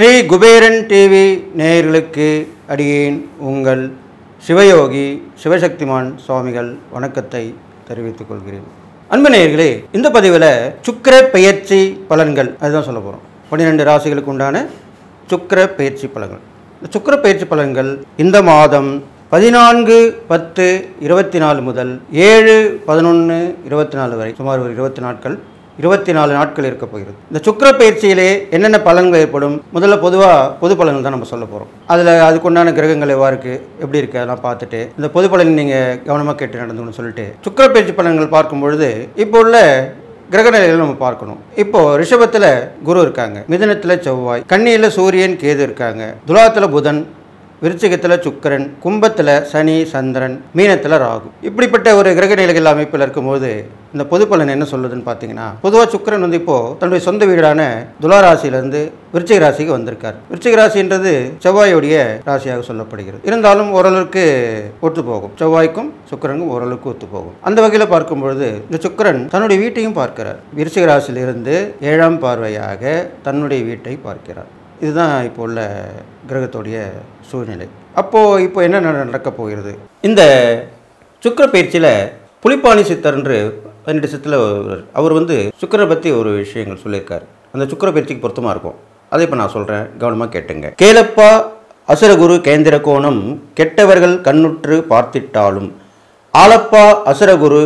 Sri Kuberan TV நேயர்களுக்கு அடியேன் உங்கள் சிவயோகி சிவசக்திமான் சுவாமிகள் வணக்கத்தை தெரிவித்துக் கொள்கிறேன் அன்பு நேயர்களே இந்த பதிவில் சுக்கிர பெயர்ச்சி பலன்கள் அதுதான் சொல்ல போகிறோம் பன்னிரெண்டு ராசிகளுக்கு உண்டான சுக்கிர பெயர்ச்சி பலன்கள் இந்த சுக்கிர பெயர்ச்சி பலன்கள் இந்த மாதம் பதினான்கு பத்து இருபத்தி நாலு முதல் ஏழு பதினொன்று இருபத்தி நாலு வரை சுமார் ஒரு இருபத்தி நாட்கள் இருபத்தி நாலு நாட்கள் இருக்க போகிறது இந்த சுக்கிர பயிற்சியிலே என்னென்ன பலன்கள் ஏற்படும் முதல்ல பொதுவாக பொது பலன்கள் தான் நம்ம சொல்ல போகிறோம் அதில் அதுக்குண்டான கிரகங்கள் எவ்வாறு இருக்குது எப்படி இருக்கு அதெல்லாம் பார்த்துட்டு இந்த பொது பலன் நீங்கள் கவனமாக கேட்டு நடந்துக்கணும்னு சொல்லிட்டு சுக்கிர பயிற்சி பலன்கள் பார்க்கும் பொழுது இப்போ உள்ள கிரக நிலைகளை நம்ம பார்க்கணும் இப்போ ரிஷபத்தில் குரு இருக்காங்க மிதுனத்தில் செவ்வாய் கன்னியில் சூரியன் கேது இருக்காங்க துலாத்துல புதன் விருச்சிகத்தில் சுக்கிரன் கும்பத்தில் சனி சந்திரன் மீனத்தில் ராகு இப்படிப்பட்ட ஒரு கிரக நிலைகள் அமைப்பில் இருக்கும்போது இந்த பொது பலன் என்ன சொல்லுதுன்னு பார்த்தீங்கன்னா பொதுவாக சுக்கிரன் வந்து இப்போ தன்னுடைய சொந்த வீடான துலா ராசியிலிருந்து விருச்சிக ராசிக்கு வந்திருக்கார் விருச்சிக ராசின்றது செவ்வாயுடைய ராசியாக சொல்லப்படுகிறது இருந்தாலும் ஓரளவுக்கு ஒத்து போகும் செவ்வாய்க்கும் சுக்கிரனுக்கும் ஓரளவுக்கு ஒத்து போகும் அந்த வகையில் பார்க்கும் பொழுது இந்த சுக்கிரன் தன்னுடைய வீட்டையும் பார்க்கிறார் விருச்சிக ராசியிலிருந்து ஏழாம் பார்வையாக தன்னுடைய வீட்டை பார்க்கிறார் இதுதான் இப்போ உள்ள கிரகத்துடைய சூழ்நிலை அப்போது இப்போ என்ன நட- நடக்கப் போகிறது இந்த சுக்கிர பயிற்சியில் புலிப்பாணி சித்தர் என்று பதினெட்டு சித்தில் அவர் வந்து சுக்கிரனை பற்றி ஒரு விஷயங்கள் சொல்லியிருக்கார் அந்த சுக்கிர பயிற்சிக்கு பொருத்தமாக இருக்கும் அதை இப்போ நான் சொல்கிறேன் கவனமாக கேட்டுங்க கேலப்பா அசுரகுரு கேந்திர கோணம் கெட்டவர்கள் கண்ணுற்று பார்த்திட்டாலும் ஆலப்பா அசுரகுரு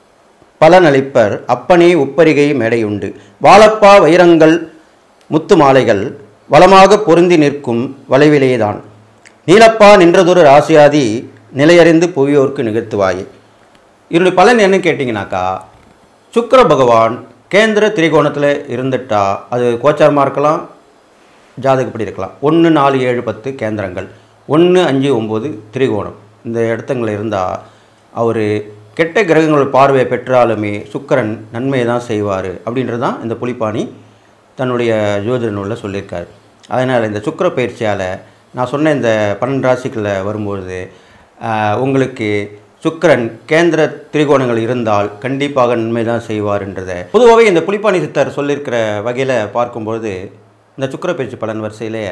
பலனளிப்பர் அப்பனே உப்பரிகை மேடையுண்டு வாழப்பா வைரங்கள் முத்து மாலைகள் வளமாக பொருந்தி நிற்கும் வளைவிலேதான் நீலப்பா நின்றதொரு ராசியாதி நிலையறிந்து புவியோர்க்கு நிகழ்த்துவாயே இதனுடைய பலன் என்னன்னு கேட்டிங்கனாக்கா சுக்கிர பகவான் கேந்திர திரிகோணத்தில் இருந்துட்டா அது கோச்சாரமாக இருக்கலாம் ஜாதகப்படி இருக்கலாம் ஒன்று நாலு ஏழு பத்து கேந்திரங்கள் ஒன்று அஞ்சு ஒம்பது திரிகோணம் இந்த இடத்துங்களில் இருந்தால் அவர் கெட்ட கிரகங்கள் பார்வையை பெற்றாலுமே சுக்கிரன் நன்மையை தான் செய்வார் அப்படின்றது தான் இந்த புலிப்பாணி தன்னுடைய ஜோதிட நூலில் சொல்லியிருக்காரு அதனால் இந்த சுக்கிர பயிற்சியால் நான் சொன்ன இந்த பன்னெண்டு ராசிகளில் வரும்பொழுது ஆஹ், உங்களுக்கு சுக்கிரன் கேந்திர திரிகோணங்கள் இருந்தால் கண்டிப்பாக நன்மை தான் செய்வார்ன்றதை பொதுவாகவே இந்த புலிப்பாணி சித்தர் சொல்லியிருக்கிற வகையில் பார்க்கும்பொழுது இந்த சுக்கிர பயிற்சி பலன் வரிசையிலே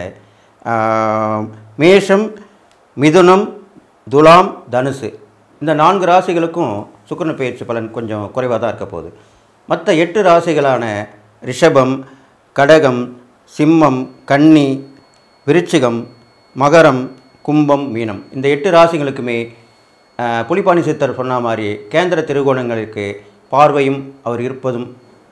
ஆஹ், மேஷம் மிதுனம் துலாம் தனுசு இந்த நான்கு ராசிகளுக்கும் சுக்கிரன் பயிற்சி பலன் கொஞ்சம் குறைவாக தான் இருக்க போகுது மற்ற எட்டு ராசிகளான ரிஷபம் கடகம் சிம்மம் கன்னி விருச்சிகம் மகரம் கும்பம் மீனம் இந்த எட்டு ராசிகளுக்குமே ஆஹ், புலிப்பாணி சித்தர் சொன்ன மாதிரி கேந்திர திருகோணங்களுக்கு பார்வையும் அவர் இருப்பதும்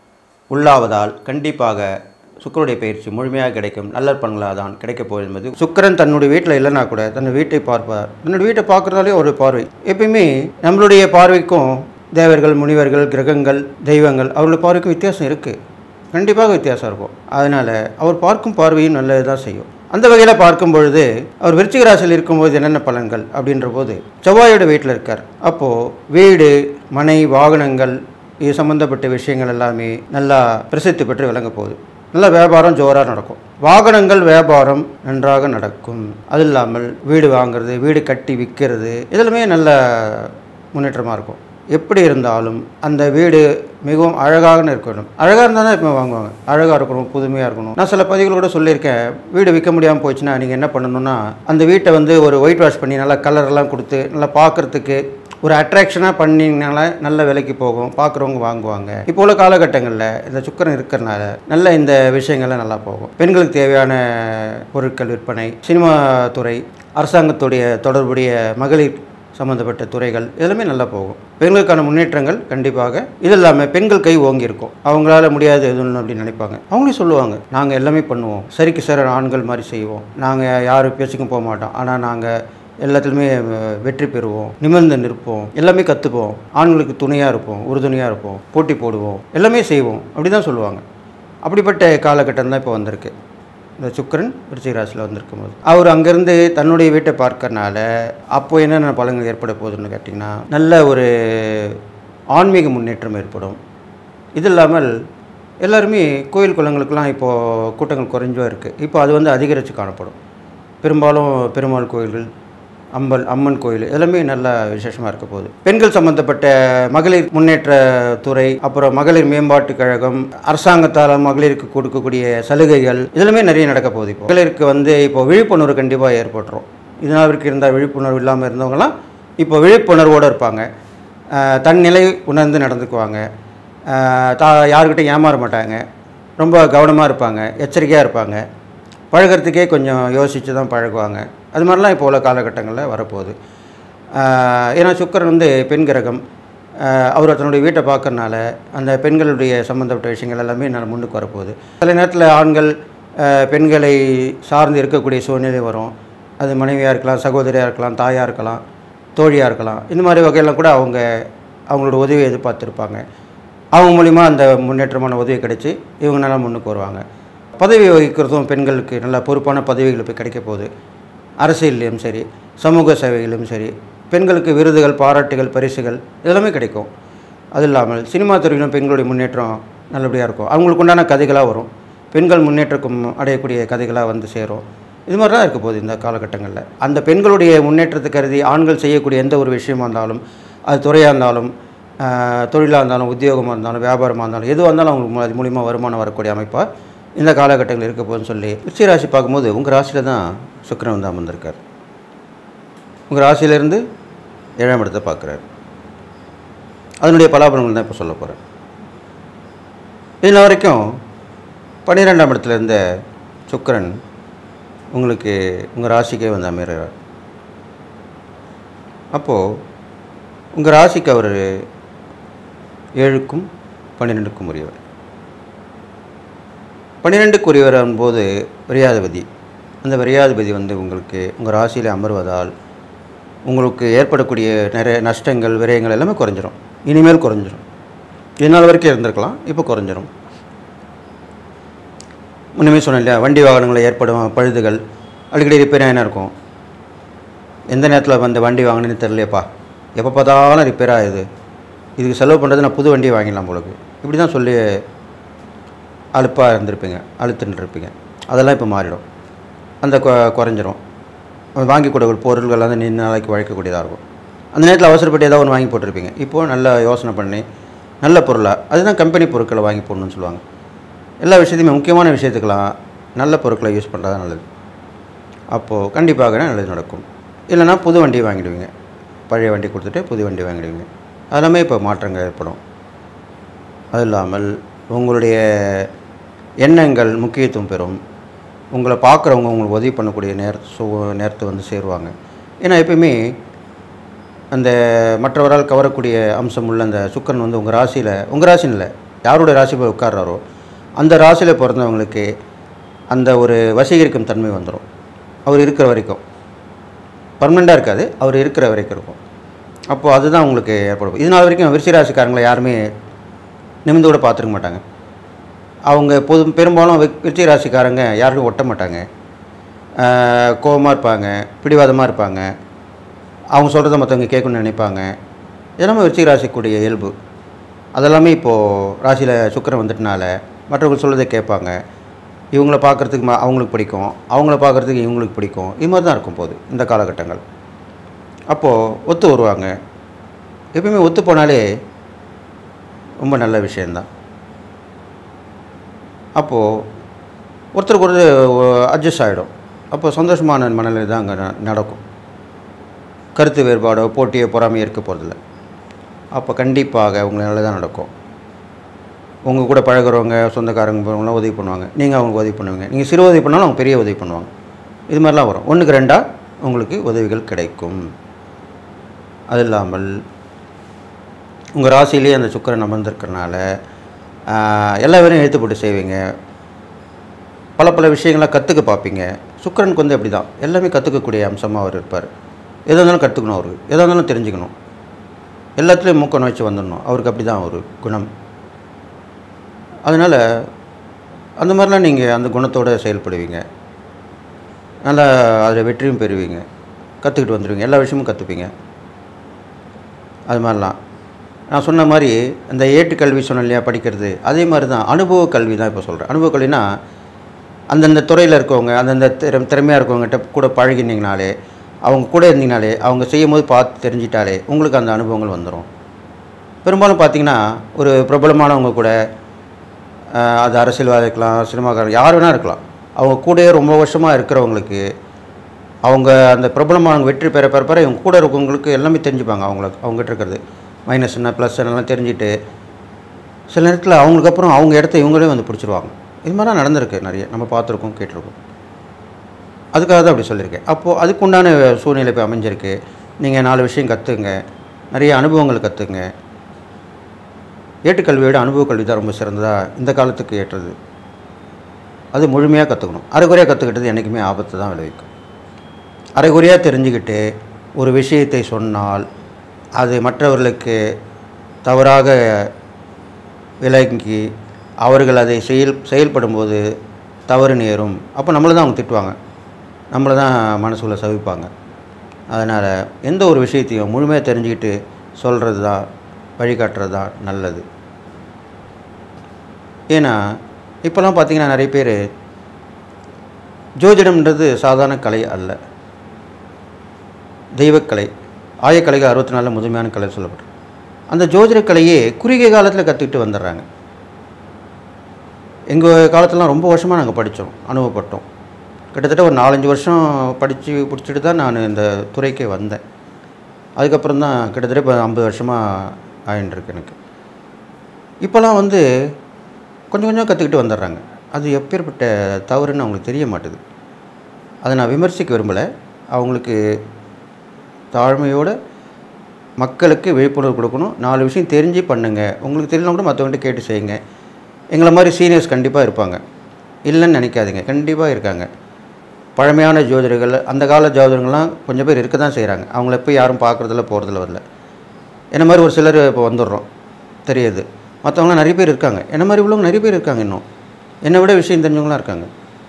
உள்ளாவதால் கண்டிப்பாக சுக்கரனுடைய பயிற்சி முழுமையாக கிடைக்கும் நல்ல பலன்களாக தான் கிடைக்கப் போகுது என்பது சுக்கிரன் தன்னுடைய வீட்டில் இல்லைனா கூட தன்னுடைய வீட்டை பார்ப்பார் தன்னுடைய வீட்டை பார்க்குறதாலே ஒரு பார்வை எப்பயுமே நம்மளுடைய பார்வைக்கும் தேவர்கள் முனிவர்கள் கிரகங்கள் தெய்வங்கள் அவர்களுடைய பார்வைக்கும் வித்தியாசம் இருக்குது கண்டிப்பாக வித்தியாசம் இருக்கும் அதனால் அவர் பார்க்கும் பார்வையும் நல்லது தான் செய்யும் அந்த வகையில் பார்க்கும் பொழுது அவர் விருச்சிக ராசியில் இருக்கும்போது என்னென்ன பலன்கள் அப்படின்ற போது செவ்வாயோட வீட்டில் இருக்கார் அப்போது வீடு மனை வாகனங்கள் இது சம்மந்தப்பட்ட விஷயங்கள் எல்லாமே நல்லா பிரசித்தி பெற்று விளங்க போகுது நல்ல வியாபாரம் ஜோராக நடக்கும் வாகனங்கள் வியாபாரம் நன்றாக நடக்கும் அது இல்லாமல் வீடு வாங்குறது வீடு கட்டி விற்கிறது இதெல்லாமே நல்ல முன்னேற்றமாக இருக்கும் எப்படி இருந்தாலும் அந்த வீடு மிகவும் அழகாக இருக்கணும் அழகாக இருந்தால் தான் இப்போ வாங்குவாங்க அழகாக இருக்கணும் புதுமையாக இருக்கணும் நான் சில பதிவுகளோட சொல்லியிருக்கேன் வீடு விற்க முடியாமல் போச்சுன்னா நீங்கள் என்ன பண்ணணும்னா அந்த வீட்டை வந்து ஒரு ஒயிட் வாஷ் பண்ணி நல்லா கலர்லாம் கொடுத்து நல்லா பார்க்குறதுக்கு ஒரு அட்ராக்ஷனாக பண்ணிங்கனால நல்ல விலைக்கு போகும் பார்க்குறவங்க வாங்குவாங்க இப்போ உள்ள காலகட்டங்களில் இந்த சுக்கரன் இருக்கிறனால நல்ல இந்த விஷயங்கள்லாம் நல்லா போகும் பெண்களுக்கு தேவையான பொருட்கள் விற்பனை சினிமா துறை அரசாங்கத்துடைய தொடர்புடைய மகளிர் சம்மந்தப்பட்ட துறைகள் இதெல்லாமே நல்லா போகும் பெண்களுக்கான முன்னேற்றங்கள் கண்டிப்பாக இது இல்லாமல் பெண்கள் கை ஓங்கி இருக்கும் அவங்களால முடியாது எதுவும் அப்படின்னு நினைப்பாங்க அவங்களே சொல்லுவாங்க நாங்கள் எல்லாமே பண்ணுவோம் சரிக்கு சார் ஆண்கள் மாதிரி செய்வோம் நாங்கள் யாரும் பேசிக்கும் போக மாட்டோம் ஆனால் நாங்கள் எல்லாத்துலேயுமே அஹ், வெற்றி பெறுவோம் நிமிர்ந்து நிற்போம் எல்லாமே கற்றுப்போம் ஆண்களுக்கு துணையாக இருப்போம் உறுதுணையாக இருப்போம் போட்டி போடுவோம் எல்லாமே செய்வோம் அப்படி தான் சொல்லுவாங்க அப்படிப்பட்ட காலகட்டம் தான் இப்போ வந்திருக்கு இந்த சுக்கிரன் விருச்சிக ராசியில் வந்திருக்கும் போது அவர் அங்கேருந்து தன்னுடைய வீட்டை பார்க்கறனால அப்போ என்னென்ன பலன்கள் ஏற்பட போகுதுன்னு கேட்டிங்கன்னா நல்ல ஒரு ஆன்மீக முன்னேற்றம் ஏற்படும் இது இல்லாமல் எல்லாருமே கோயில் குளங்களுக்கெல்லாம் இப்போது கூட்டங்கள் குறைஞ்சோ இருக்குது இப்போ அது வந்து அதிகரித்து காணப்படும் பெரும்பாலும் பெருமாள் கோயில்கள் அம்பல் அம்மன் கோயில் எல்லாமே நல்ல விசேஷமாக இருக்க போகுது பெண்கள் சம்பந்தப்பட்ட மகளிர் முன்னேற்ற துறை அப்புறம் மகளிர் மேம்பாட்டு கழகம் அரசாங்கத்தால் மகளிருக்கு கொடுக்கக்கூடிய சலுகைகள் இதெல்லாமே நிறைய நடக்க போகுது இப்போ மகளிருக்கு வந்து இப்போ விழிப்புணர்வு கண்டிப்பாக ஏற்பட்டுரும் இதனால் வரைக்கும் இருந்த விழிப்புணர்வு இல்லாமல் இருந்தவங்கலாம் இப்போ விழிப்புணர்வோடு இருப்பாங்க ஆஹ் தன் நிலை உணர்ந்து நடந்துக்குவாங்க ஆஹ் தா யாருக்கிட்டையும் ஏமாற மாட்டாங்க ரொம்ப கவனமாக இருப்பாங்க எச்சரிக்கையாக இருப்பாங்க பழகுறதுக்கே கொஞ்சம் யோசித்து தான் பழகுவாங்க அது மாதிரிலாம் இப்போ உள்ள காலகட்டங்களில் வரப்போகுது ஆஹ் ஏன்னா சுக்கரன் வந்து பெண் கிரகம் ஆஹ் அவர் தன்னுடைய வீட்டை பார்க்கறனால அந்த பெண்களுடைய சம்மந்தப்பட்ட விஷயங்கள் எல்லாமே நான் முன்னுக்கு வரப்போகுது சில நேரத்தில் ஆண்கள் ஆஹ் பெண்களை சார்ந்து இருக்கக்கூடிய சூழ்நிலை வரும் அது மனைவியாக இருக்கலாம் சகோதரியாக இருக்கலாம் தாயாக இருக்கலாம் தோழியாக இருக்கலாம் இந்த மாதிரி வகையெல்லாம் கூட அவங்க அவங்களோட உதவியை எதிர்பார்த்துருப்பாங்க அவங்க மூலிமா அந்த முன்னேற்றமான உதவி கிடைச்சி இவங்க நல்லா முன்னுக்கு வருவாங்க பதவி வகிக்கிறதும் பெண்களுக்கு நல்ல பொறுப்பான பதவிகள் இப்போ கிடைக்க போகுது அரசியல்லையும் சரி சமூக சேவைகளிலும் சரி பெண்களுக்கு விருதுகள் பாராட்டுகள் பரிசுகள் இதெல்லாமே கிடைக்கும் அது இல்லாமல் சினிமா துறையிலும் பெண்களுடைய முன்னேற்றம் நல்லபடியாக இருக்கும் அவங்களுக்கு உண்டான கதைகளாக வரும் பெண்கள் முன்னேற்றக்கும் அடையக்கூடிய கதைகளாக வந்து சேரும் இது மாதிரி தான் இருக்க போகுது இந்த காலகட்டங்களில் அந்த பெண்களுடைய முன்னேற்றத்தை கருதி ஆண்கள் செய்யக்கூடிய எந்த ஒரு விஷயமா இருந்தாலும் அது துறையாக இருந்தாலும் ஆஹ், தொழிலாக இருந்தாலும் உத்தியோகமாக இருந்தாலும் வியாபாரமாக இருந்தாலும் எதுவாக இருந்தாலும் அவங்களுக்கு மூ- அது மூலிமா வருமானம் வரக்கூடிய அமைப்பாக இந்த காலகட்டங்கள் இருக்க போகுதுன்னு சொல்லி விருச்சிக ராசி பார்க்கும்போது உங்கள் ராசியில் தான் சுக்கிரன் வந்து அமர்ந்திருக்கார் உங்கள் ராசியிலேருந்து ஏழாம் இடத்தை பார்க்குறாரு அதனுடைய பலாபலங்கள் தான் இப்போ சொல்ல போகிறேன் இதில் வரைக்கும் பன்னிரெண்டாம் இடத்துல இருந்த சுக்கிரன் உங்களுக்கு உங்கள் ராசிக்கே வந்து அமைகிறார் அப்போது உங்கள் ராசிக்கு அவர் ஏழுக்கும் பன்னிரெண்டுக்கும் உரியவர் பன்னிரெண்டுக்குரியவர் போது விரையாதிபதி அந்த விரையாதிபதி வந்து உங்களுக்கு உங்கள் ராசியில் அமர்வதால் உங்களுக்கு ஏற்படக்கூடிய நிறைய நஷ்டங்கள் விரயங்கள் எல்லாமே குறைஞ்சிரும் இனிமேல் குறைஞ்சிரும் இது நாள் வரைக்கும் இருந்திருக்கலாம் இப்போ குறைஞ்சிரும் முன்னமே சொன்னேன் இல்லையா வண்டி வாகனங்களில் ஏற்படும் பழுதுகள் அடிக்கடி ரிப்பேர் ஆகினா இருக்கும் எந்த நேரத்தில் வந்து வண்டி வாங்கினேன்னு தெரியலையப்பா எப்போ பார்த்தாலும் ரிப்பேர் ஆகுது இதுக்கு செலவு பண்ணுறது நான் புது வண்டி வாங்கிடலாம் உங்களுக்கு இப்படி தான் சொல்லி அலுப்பாக இருந்திருப்பீங்க அழுத்துன்னு இருப்பீங்க அதெல்லாம் இப்போ மாறிடும் அந்த கொ- குறைஞ்சிரும் வாங்கி கொடுக்குற பொருள்கள் வந்து நீண்ட நாளைக்கு உழைக்கக்கூடியதாக இருக்கும் அந்த நேரத்தில் அவசரப்பட்டு ஏதாவது ஒன்று வாங்கி போட்டிருப்பீங்க இப்போது நல்லா யோசனை பண்ணி நல்ல பொருளாக அதுதான் கம்பெனி பொருட்களை வாங்கி போடணும்னு சொல்லுவாங்க எல்லா விஷயத்தையுமே முக்கியமான விஷயத்துக்கெல்லாம் நல்ல பொருட்களை யூஸ் பண்ணுறது தான் நல்லது அப்போது கண்டிப்பாக நல்லது நடக்கும் இல்லைன்னா புது வண்டி வாங்கிடுவீங்க பழைய வண்டி கொடுத்துட்டு புது வண்டி வாங்கிடுவீங்க அதெல்லாமே இப்போ மாற்றங்கள் ஏற்படும் அது இல்லாமல் உங்களுடைய எண்ணங்கள் முக்கியத்துவம் பெறும் உங்களை பார்க்குறவங்க உங்களுக்கு உதவி பண்ணக்கூடிய நேர சூ நேரத்தை வந்து சேருவாங்க ஏன்னா எப்பயுமே அந்த மற்றவரால் கவரக்கூடிய அம்சம் உள்ள அந்த சுக்கரன் வந்து உங்கள் ராசியில் உங்கள் ராசின்னு இல்லை யாருடைய ராசி போய் உட்கார்றாரோ அந்த ராசியில் பிறந்தவங்களுக்கு அந்த ஒரு வசீகரிக்கும் தன்மை வந்துடும் அவர் இருக்கிற வரைக்கும் பர்மனெண்ட்டாக இருக்காது அவர் இருக்கிற வரைக்கும் இருக்கும் அப்போது அதுதான் உங்களுக்கு ஏற்படும் இது நாள் வரைக்கும் விருச்சிக ராசிக்காரங்களை யாருமே நிமிந்து கூட பார்த்துருக்க மாட்டாங்க அவங்க பொது பெரும்பாலும் வி- விருச்சிக ராசிக்காரங்க யாருக்கும் ஒட்ட மாட்டாங்க கோபமாக இருப்பாங்க பிடிவாதமாக இருப்பாங்க அவங்க சொல்கிறத மற்றவங்க கேட்கணும்னு நினைப்பாங்க இதெல்லாமே விருச்சிக ராசிக்குடைய இயல்பு அதெல்லாமே இப்போது ராசியில் சுக்கிரன் வந்துட்டனால மற்றவங்க சொல்கிறத கேட்பாங்க இவங்கள பார்க்குறதுக்கு ம அவங்களுக்கு பிடிக்கும் அவங்கள பார்க்குறதுக்கு இவங்களுக்கு பிடிக்கும் இது மாதிரி தான் இருக்கும் போது இந்த காலகட்டங்கள் அப்போது ஒத்து வருவாங்க எப்பயுமே ஒத்து போனாலே ரொம்ப நல்ல விஷயந்தான் அப்போது ஒருத்தருக்கு ஒருத்தர் அட்ஜஸ்ட் ஆகிடும் அப்போ சந்தோஷமான மனநிலை தான் அங்கே நடக்கும் கருத்து வேறுபாடோ போட்டியோ பொறாமையோ இருக்க போகிறதில்ல அப்போ கண்டிப்பாக உங்களை நல்லதாக நடக்கும் உங்கள் கூட பழகுறவங்க சொந்தக்காரங்க போகிறவங்களாம் உதவி பண்ணுவாங்க நீங்கள் அவங்களுக்கு உதவி பண்ணுவீங்க நீங்கள் சிறு உதவி பண்ணாலும் அவங்க பெரிய உதவி பண்ணுவாங்க இது மாதிரிலாம் வரும் ஒன்றுக்கு ரெண்டாக உங்களுக்கு உதவிகள் கிடைக்கும் அது இல்லாமல் உங்கள் ராசியிலேயே அந்த சுக்கரன் அமர்ந்திருக்கிறனால ஆஹ், எல்லா வேலையும் எழுத்து போட்டு செய்வீங்க பல பல விஷயங்களை கற்றுக்க பார்ப்பீங்க சுக்கிரனுக்கு வந்து அப்படி தான் எல்லாமே கற்றுக்கக்கூடிய அம்சமாக அவர் இருப்பார் எதாக இருந்தாலும் கற்றுக்கணும் அவரு எதாக இருந்தாலும் தெரிஞ்சுக்கணும் எல்லாத்துலேயும் மூக்க நோய்ச்சி வந்துடணும் அவருக்கு அப்படி தான் ஒரு குணம் அதனால் அந்த மாதிரிலாம் நீங்கள் அந்த குணத்தோடு செயல்படுவீங்க நல்லா அதில் வெற்றியும் பெறுவீங்க கற்றுக்கிட்டு வந்துடுவீங்க எல்லா விஷயமும் கற்றுப்பீங்க அது மாதிரிலாம் நான் சொன்ன மாதிரி அந்த ஏட்டுக்கல்வி சொன்னேன் இல்லையா படிக்கிறது அதே மாதிரி தான் அனுபவ கல்வி தான் இப்போ சொல்கிறேன் அனுபவ கல்வினா அந்தந்த துறையில் இருக்கவங்க அந்தந்த திற திறமையாக இருக்கவங்ககிட்ட கூட பழகினீங்கனாலே அவங்க கூட இருந்தீங்கனாலே அவங்க செய்யும் போது பார்த்து தெரிஞ்சிட்டாலே உங்களுக்கு அந்த அனுபவங்கள் வந்துடும் பெரும்பாலும் பார்த்தீங்கன்னா ஒரு பிரபலமானவங்க கூட ஆஹ், அது அரசியல்வாதி இருக்கலாம் சினிமாக்காரர் யார் வேணால் இருக்கலாம் அவங்க கூடயே ரொம்ப வருஷமாக இருக்கிறவங்களுக்கு அவங்க அந்த பிரபலமானவங்க வெற்றி பெற பெற பெற இவங்க கூட இருக்கவங்களுக்கு எல்லாமே தெரிஞ்சுப்பாங்க அவங்களுக்கு அவங்ககிட்ட இருக்கிறது மைனஸ் என்ன ப்ளஸ் என்னெல்லாம் தெரிஞ்சுட்டு சில நேரத்தில் அவங்களுக்கு அப்புறம் அவங்க இடத்த இவங்களே வந்து பிடிச்சிருவாங்க இது மாதிரிலாம் நடந்திருக்கு நிறைய நம்ம பார்த்துருக்கோம் கேட்டிருக்கோம் அதுக்காக தான் அப்படி சொல்லியிருக்கேன் அப்போது அதுக்குண்டான சூழ்நிலை இப்போ அமைஞ்சிருக்கு நீங்கள் நாலு விஷயம் கற்றுங்க நிறைய அனுபவங்கள் கற்றுங்க ஏட்டுக்கல்வியோட அனுபவ கல்வி தான் ரொம்ப சிறந்ததாக இந்த காலத்துக்கு ஏற்றது அது முழுமையாக கற்றுக்கணும் அரைகுறையாக கற்றுக்கிட்டது என்றைக்குமே ஆபத்து தான் விளைவிக்கும் அரைகுறையாக தெரிஞ்சுக்கிட்டு ஒரு விஷயத்தை சொன்னால் அது மற்றவர்களுக்கு தவறாக விளங்கி அவர்கள் அதை செயல் செயல்படும்போது தவறு நேரும் அப்போ நம்மளை தான் அவங்க திட்டுவாங்க நம்மளை தான் மனசுக்குள்ளே சவிப்பாங்க அதனால் எந்த ஒரு விஷயத்தையும் முழுமையாக தெரிஞ்சுக்கிட்டு சொல்கிறது தான் வழிகாட்டுறது தான் நல்லது ஏன்னா இப்போல்லாம் பார்த்தீங்கன்னா நிறைய பேர் ஜோதிடம்ன்றது சாதாரண கலை அல்ல தெய்வக்கலை ஆயக்கலைகள் அறுபத்தி நாலில் முதன்மையான கலை சொல்லப்படும் அந்த ஜோதிட கலையே குறுகிய காலத்தில் கற்றுக்கிட்டு வந்துடுறாங்க எங்கள் காலத்துலலாம் ரொம்ப வருஷமாக நாங்கள் படித்தோம் அனுபவப்பட்டோம் கிட்டத்தட்ட ஒரு நாலஞ்சு வருஷம் படித்து பிடிச்சிட்டு தான் நான் இந்த துறைக்கே வந்தேன் அதுக்கப்புறம் தான் கிட்டத்தட்ட இப்போ ஐம்பது வருஷமாக ஆயின்ட்டுருக்கு எனக்கு இப்போல்லாம் வந்து கொஞ்சம் கொஞ்சம் கற்றுக்கிட்டு வந்துடுறாங்க அது எப்பேற்பட்ட தவறுன்னு அவங்களுக்கு தெரிய மாட்டுது அதை நான் விமர்சிக்க விரும்பலை அவங்களுக்கு தாழ்மையோட மக்களுக்கு விழிப்புணர்வு கொடுக்கணும் நாலு விஷயம் தெரிஞ்சு பண்ணுங்க உங்களுக்கு தெரியலாம் கூட மற்றவங்கள்ட்ட கேட்டு செய்யுங்க எங்களை மாதிரி சீனியர்ஸ் கண்டிப்பாக இருப்பாங்க இல்லைன்னு நினைக்காதீங்க கண்டிப்பாக இருக்காங்க பழமையான ஜோதிடர்கள் அந்த கால ஜோதிடர்கள்லாம் கொஞ்சம் பேர் இருக்க தான் செய்கிறாங்க அவங்கள போய் யாரும் பார்க்குறதில்ல போகிறதில்ல வரல என்ன மாதிரி ஒரு சிலர் இப்போ வந்துடுறோம் தெரியுது மற்றவங்களாம் நிறைய பேர் இருக்காங்க என்ன மாதிரி உள்ளவங்க நிறைய பேர் இருக்காங்க இன்னும் என்னை விட விஷயம் தெரிஞ்சவங்களாம் இருக்காங்க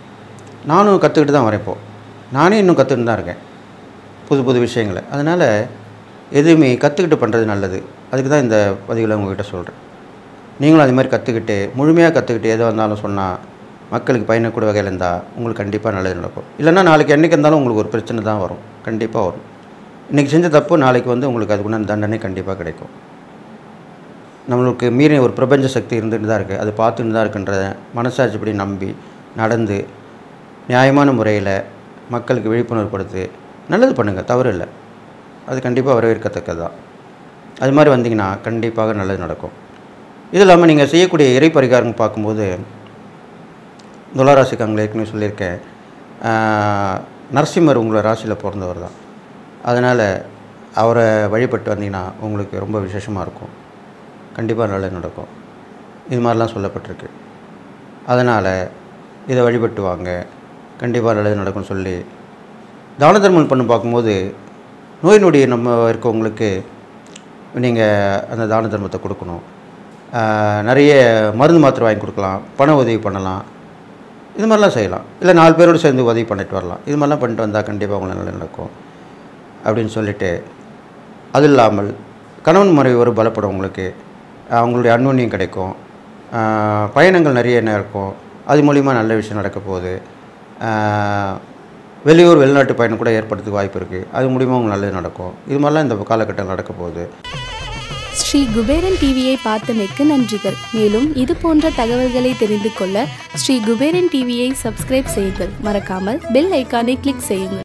நானும் கற்றுக்கிட்டு தான் வரேன் இப்போ நானே இன்னும் கற்றுக்கிட்டு தான் இருக்கேன் புது புது விஷயங்களை அதனால் எதுவுமே கற்றுக்கிட்டு பண்ணுறது நல்லது அதுக்கு தான் இந்த பதிவில் உங்ககிட்ட சொல்கிறேன் நீங்களும் அது மாதிரி கற்றுக்கிட்டு முழுமையாக கற்றுக்கிட்டு எது வந்தாலும் சொன்னால் மக்களுக்கு பயணக்கூடிய வகையில் இருந்தால் உங்களுக்கு கண்டிப்பாக நல்லது நடக்கும் இல்லைன்னா நாளைக்கு என்றைக்கு இருந்தாலும் உங்களுக்கு ஒரு பிரச்சனை தான் வரும் கண்டிப்பாக வரும் இன்றைக்கி செஞ்ச தப்பு நாளைக்கு வந்து உங்களுக்கு அதுக்குண்டான தண்டனை கண்டிப்பாக கிடைக்கும் நம்மளுக்கு மீறிய ஒரு பிரபஞ்ச சக்தி இருந்துட்டு தான் இருக்குது அது பார்த்துட்டு தான் இருக்குன்றத மனசாட்சிப்படி நம்பி நடந்து நியாயமான முறையில் மக்களுக்கு விழிப்புணர்வு கொடுத்து நல்லது பண்ணுங்கள் தவறு இல்லை அது கண்டிப்பாக வரவேற்கத்தக்கது தான் அது மாதிரி வந்தீங்கன்னா கண்டிப்பாக நல்லது நடக்கும் இது இல்லாமல் நீங்கள் செய்யக்கூடிய இறை பரிகாரம் பார்க்கும்போது துளாராசிக்காரங்களை ஏற்கனவே சொல்லியிருக்கேன் ஆஹ், நரசிம்மர் உங்களை ராசியில் பிறந்தவர் தான் அதனால் அவரை வழிபட்டு வந்தீங்கன்னா உங்களுக்கு ரொம்ப விசேஷமாக இருக்கும் கண்டிப்பாக நல்லது நடக்கும் இது மாதிரிலாம் சொல்லப்பட்டிருக்கு அதனால் இதை வழிபட்டு வாங்க கண்டிப்பாக நல்லது நடக்கும்னு சொல்லி தான தர்மம் பண்ணி பார்க்கும்போது நோய் நொடி நம்ம இருக்கவங்களுக்கு நீங்கள் அந்த தான தர்மத்தை கொடுக்கணும் ஆஹ் நிறைய மருந்து மாத்திரை வாங்கி கொடுக்கலாம் பண உதவி பண்ணலாம் இது மாதிரிலாம் செய்யலாம் இல்லை நாலு பேரோடு சேர்ந்து உதவி பண்ணிட்டு வரலாம் இது மாதிரிலாம் பண்ணிட்டு வந்தால் கண்டிப்பாக உங்களுக்கு நல்லது நடக்கும் அப்படின்னு சொல்லிட்டு அது இல்லாமல் கணவன் மனைவி ஒரு பலப்படும் உங்களுக்கு அவங்களுடைய அன்னுண்ணியம் கிடைக்கும் ஆஹ் பயணங்கள் நிறைய என்ன இருக்கும் அது மூலிமா நல்ல விஷயம் நடக்க போகுது ஆஹ் வெளியூர் வெளிநாட்டு பயணம் கூட ஏற்படுறதுக்கு வாய்ப்பு இருக்குது அது மூலிமா உங்களுக்கு நல்லது நடக்கும் இது மாதிரிலாம் இந்த காலகட்டம் நடக்க போகுது ஸ்ரீ குபேரன் டிவியை பார்த்தமைக்கு நன்றிகள் மேலும் இது போன்ற தகவல்களை தெரிந்து கொள்ள ஸ்ரீ குபேரன் டிவியை சப்ஸ்கிரைப் செய்யுங்கள் மறக்காமல் பெல் ஐக்கானை கிளிக் செய்யுங்கள்